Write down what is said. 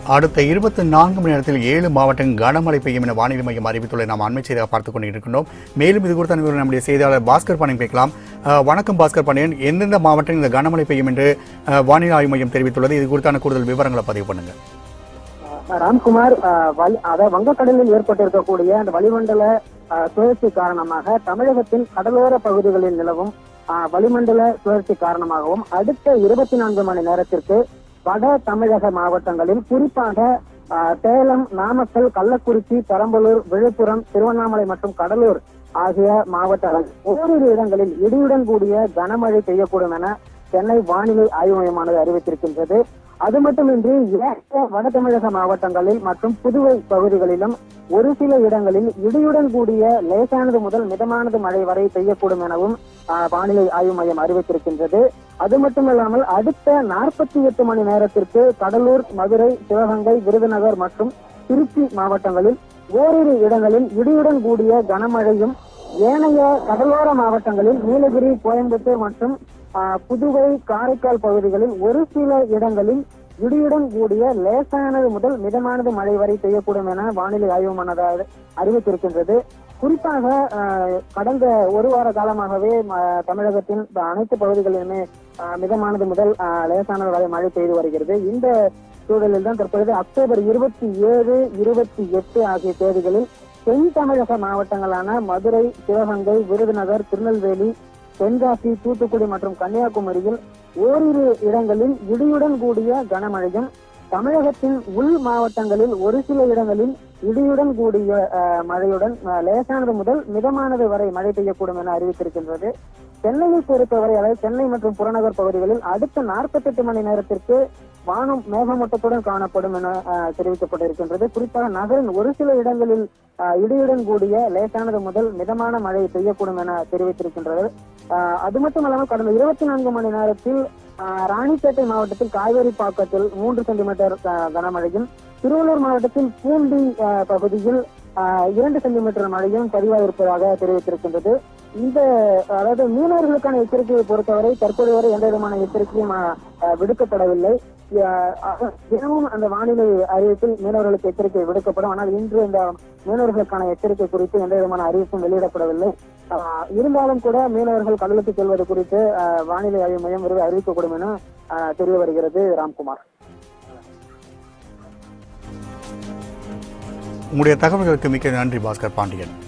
அடுத்த இருபத்தி நான்கு மணி நேரத்தில் ஏழு மாவட்டங்கள் கனமழை பெய்யும் என வானிலை மையம் அறிவித்துள்ள நாம் அண்மை செய்தியாக பார்த்துக் கொண்டிருக்கின்றோம் மேலும் இது குறித்த விவரம் நம்முடைய செய்தியாளர் பாஸ்கர் பாண்டியன் கேட்கலாம் அஹ், வணக்கம் பாஸ்கர் பாண்டியன் எந்தெந்த மாவட்டங்கள் இந்த கனமழை பெய்யும் என்று அஹ், வானிலை ஆய்வு மையம் தெரிவித்துள்ளது இது குறித்தான கூடுதல் விவரங்களை பதிவு பண்ணுங்க அஹ் ராம்குமார் அஹ், வலி- அதாவது வங்கக்கடலில் ஏற்பட்டிருக்கக்கூடிய அந்த வளிமண்டல அஹ், சுழற்சி காரணமாக தமிழகத்தின் கடலோர பகுதிகளில் நிலவும் அஹ், வளிமண்டல சுழற்சி காரணமாகவும் அடுத்த இருபத்தி நான்கு மணி நேரத்திற்கு வட தமிழக மாவட்டங்களில் குறிப்பாக அஹ், சேலம் நாமக்கல் கள்ளக்குறிச்சி பெரம்பலூர் விழுப்புரம் திருவண்ணாமலை மற்றும் கடலூர் ஆகிய மாவட்டங்கள் ஓரிரு இடங்களில் இடியுடன் கூடிய கனமழை பெய்யக்கூடும் என சென்னை வானிலை ஆய்வு மையமானது அறிவித்திருக்கின்றது அது மட்டுமின்றி ஏக வட தமிழக மாவட்டங்களில் மற்றும் புதுவை பகுதிகளிலும் ஒரு சில இடங்களில் இடியுடன் கூடிய லேசானது முதல் மிதமானது மழை வரை பெய்யக்கூடும் எனவும் ஆஹ், வானிலை ஆய்வு மையம் அறிவித்திருக்கின்றது அது மட்டுமல்லாமல் அடுத்த நாற்பத்தி எட்டு மணி நேரத்திற்கு கடலூர் மதுரை சிவகங்கை விருதுநகர் மற்றும் திருச்சி மாவட்டங்களில் ஓரிரு இடங்களில் இடியுடன் கூடிய கனமழையும் ஏனைய கடலோர மாவட்டங்களில் நீலகிரி கோயம்புத்தூர் மற்றும் ஆஹ், புதுவை காரைக்கால் பகுதிகளில் ஒரு சில இடங்களில் இடியுடன் கூடிய லேசானது முதல் மிதமானது மழை வரை பெய்யக்கூடும் என வானிலை ஆய்வு மன்னதாக அறிவித்திருக்கின்றது குறிப்பாக ஆஹ், கடந்த ஒரு வார காலமாகவே ம- தமிழகத்தின் அனைத்து பகுதிகளிலுமே ஆஹ், மிதமானது முதல் ஆஹ், லேசானது வரை மழை பெய்து வருகிறது இந்த சூழலில் தான் தற்பொழுது அக்டோபர் இருபத்தி ஏழு இருபத்தி எட்டு ஆகிய தேதிகளில் தென் தமிழக மாவட்டங்களான மதுரை சிவகங்கை விருதுநகர் திருநெல்வேலி தென்காசி தூத்துக்குடி மற்றும் கன்னியாகுமரியில் ஓரிரு இடங்களில் இடியுடன் கூடிய கனமழையும் தமிழகத்தின் உள் மாவட்டங்களில் ஒரு சில இடங்களில் இடியுடன் கூடிய அஹ், மழையுடன் அஹ், லேசானது முதல் மிதமானது வரை மழை பெய்யக்கூடும் என அறிவித்திருக்கின்றது சென்னையை பொறுத்தவரை அதாவது சென்னை மற்றும் புறநகர் பகுதிகளில் அடுத்த 48 மணி நேரத்திற்கு வானம் மேகமூட்டத்துடன் காணப்படும் என அஹ், தெரிவிக்கப்பட்டிருக்கின்றது குறிப்பாக நகரின் ஒரு சில இடங்களில் அஹ், இடியுடன் கூடிய லேசானது முதல் மிதமான மழை பெய்யக்கூடும் என தெரிவித்திருக்கின்றது அஹ், அது மட்டுமல்லாமல் கடந்த இருபத்தி நான்கு மணி நேரத்தில் அஹ், ராணிப்பேட்டை மாவட்டத்தில் காவேரிப்பாக்கத்தில் மூன்று சென்டிமீட்டர் அஹ், கனமழையும் திருவள்ளூர் மாவட்டத்தில் பூண்டி அஹ், பகுதியில் அஹ், இரண்டு சென்டிமீட்டர் மழையும் பதிவாயிருப்பதாக தெரிவித்திருக்கின்றது இந்த அதாவது மீனவர்களுக்கான எச்சரிக்கையை பொறுத்தவரை தற்போது வரை எந்த விதமான எச்சரிக்கையும் அஹ், அஹ், விடுக்கப்படவில்லை அஹ், அஹ், தினமும் அந்த வானிலை அறிவிப்பில் மீனவர்களுக்கு எச்சரிக்கை விடுக்கப்படும் ஆனால் இன்று இந்த மீனவர்களுக்கான எச்சரிக்கை குறித்து எந்த விதமான அறிவிப்பும் வெளியிடப்படவில்லை அஹ், இருந்தாலும் கூட மீனவர்கள் கடலுக்கு செல்வது குறித்து அஹ், வானிலை ஆய்வு மையம் விரைவில் அறிவிக்கப்படும் என அஹ், தெரிய வருகிறது ராம்குமார் உங்களுடைய தகவல்களுக்கு மிக்க நன்றி பாஸ்கர் பாண்டியன்